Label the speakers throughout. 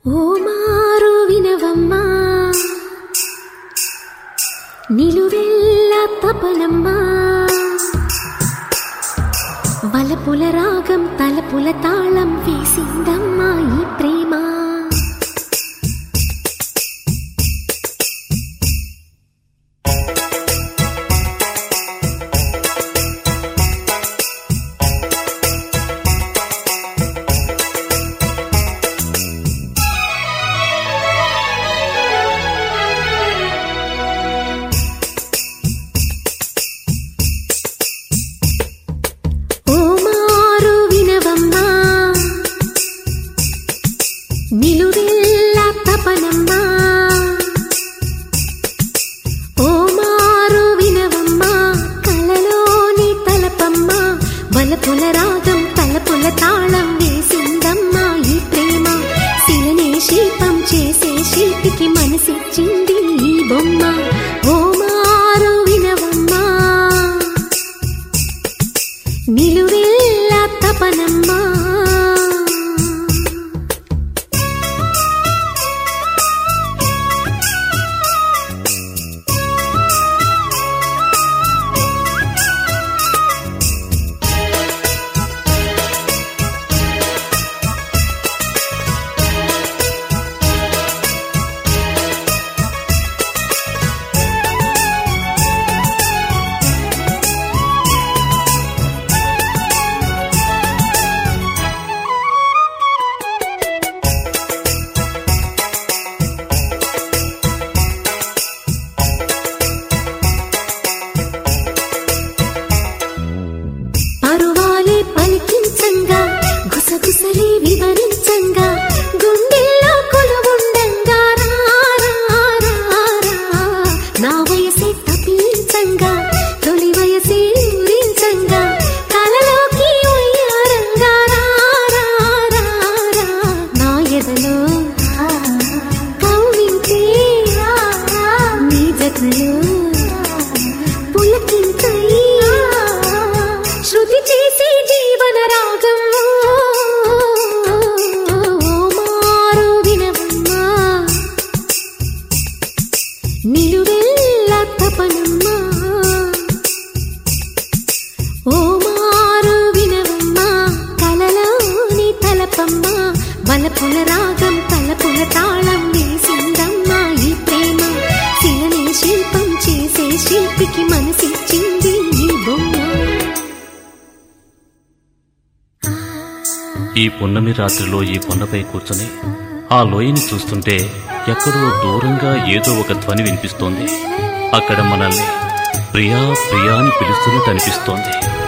Speaker 1: ఓ మారు వినవమ్మా నిలువెల్ల తపనమ్మా వలపుల రాగం తలపుల తాళం వేసిందమ్మా ఈ ప్రేమ ఓ మారు వినవమ్మా నిలువెల్ల తపనమ్మా ఓ మారు వినవమ్మా కలలోని తలపమ్మా వలపుల రాగం తలపుల తాళం వేసిందమ్మా ఈ ప్రేమ శిలనే శిల్పం చేసే శిల్పికి మనసిచ్చింది ఈ బొమ్మ ఓ మారు వినవమ్మా నిలువెల్ల తపనమ్మా పరువాలే పలికించంగా గుసగుసలే వివరించంగా గుండెల్లో కొలువుండంగా రా, రా, రా, రా. నా వయసే తప్పించంగా తొలి వయసే ఊరించంగా కలలోకి ఉయ్యారంగా రా, రా, రా, రా. నా ఎదలో కవ్వించే నీ జతలో పులకింతై శృతి చేసే జీవన రాగం మారు వినవమ్మా నిలువెల్ల తపనమ్మా ఓ మారు వినవమ్మా కలలోని తలపమ్మా బలపుల రాగం తలపుల తాళం వేసిందమ్మా ఈ ప్రేమ శిలని శిల్పం చేసే శిల్పికి మనసిచ్చింది ఈ బొమ్మ
Speaker 2: ఈ పున్నమి రాత్రిలో ఈ కొండపై కూర్చొని ఆ లోయని చూస్తుంటే ఎక్కడో దూరంగా ఏదో ఒక ధ్వని వినిపిస్తోంది అక్కడ మనల్ని ప్రియా ప్రియా అని పిలుస్తున్నట్టు అనిపిస్తోంది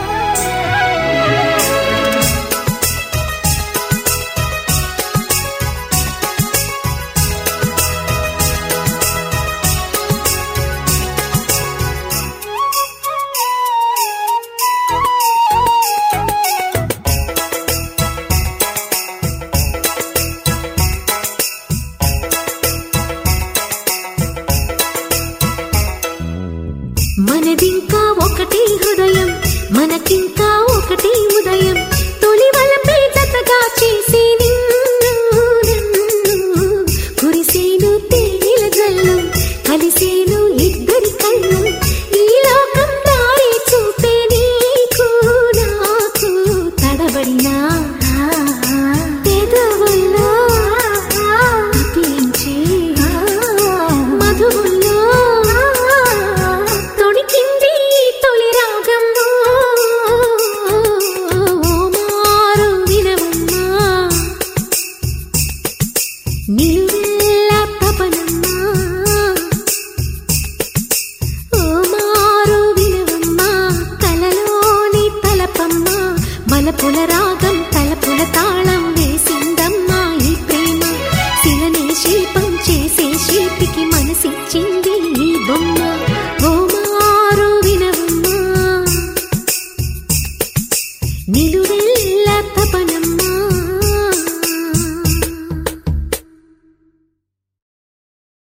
Speaker 1: మనదింకా ఒకటి హృదయం మనకింకా ఒకటి ఉదయం తొలి వలపే జతగా చేసి నిన్ను నన్ను కురిసేను తేనెల జల్లు కలిసేను ఇద్దరి కళ్ళు ఈ లోకం దారి చూపే నీకు నాకు తడబడినా పెదవుల్లో